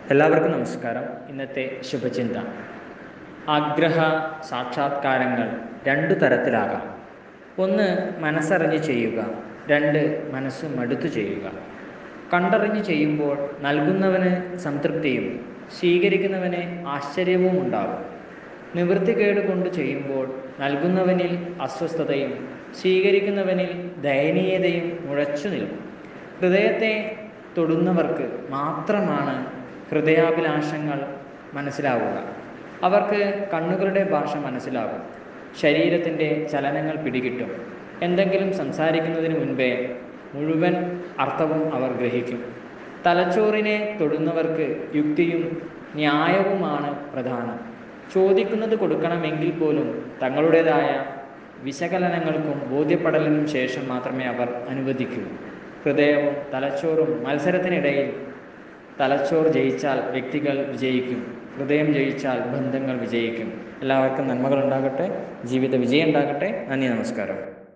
എല്ലാവർക്കും നമസ്കാരം ഇന്നത്തെ ശുഭചിന്ത ആഗ്രഹ സാക്ഷാത്കാരങ്ങൾ രണ്ടു തരത്തിലാകാം ഒന്ന് മനസ്സറിഞ്ഞ് ചെയ്യുക രണ്ട് മനസ്സ് മടുത്തു ചെയ്യുക കണ്ടറിഞ്ഞ് ചെയ്യുമ്പോൾ നൽകുന്നവന് സംതൃപ്തിയും സ്വീകരിക്കുന്നവന് ആശ്ചര്യവും ഉണ്ടാകും നിവൃത്തികേട് കൊണ്ട് ചെയ്യുമ്പോൾ നൽകുന്നവനിൽ അസ്വസ്ഥതയും സ്വീകരിക്കുന്നവനിൽ ദയനീയതയും മുഴച്ചു നിൽക്കും ഹൃദയത്തെ തൊടുന്നവർക്ക് മാത്രമാണ് ഹൃദയാഭിലാഷങ്ങൾ മനസ്സിലാവുക അവർക്ക് കണ്ണുകളുടെ ഭാഷ മനസ്സിലാകും ശരീരത്തിൻ്റെ ചലനങ്ങൾ പിടികിട്ടും എന്തെങ്കിലും സംസാരിക്കുന്നതിന് മുൻപേ മുഴുവൻ അർത്ഥവും അവർ ഗ്രഹിക്കും തലച്ചോറിനെ തൊടുന്നവർക്ക് യുക്തിയും ന്യായവുമാണ് പ്രധാനം ചോദിക്കുന്നത് കൊടുക്കണമെങ്കിൽ പോലും തങ്ങളുടേതായ വിശകലനങ്ങൾക്കും ബോധ്യപ്പെടലിനും ശേഷം മാത്രമേ അവർ അനുവദിക്കൂ ഹൃദയവും തലച്ചോറും മത്സരത്തിനിടയിൽ തലച്ചോർ ജയിച്ചാൽ വ്യക്തികൾ വിജയിക്കും ഹൃദയം ജയിച്ചാൽ ബന്ധങ്ങൾ വിജയിക്കും എല്ലാവർക്കും നന്മകൾ ഉണ്ടാകട്ടെ ജീവിത വിജയം ഉണ്ടാകട്ടെ നന്ദി നമസ്കാരം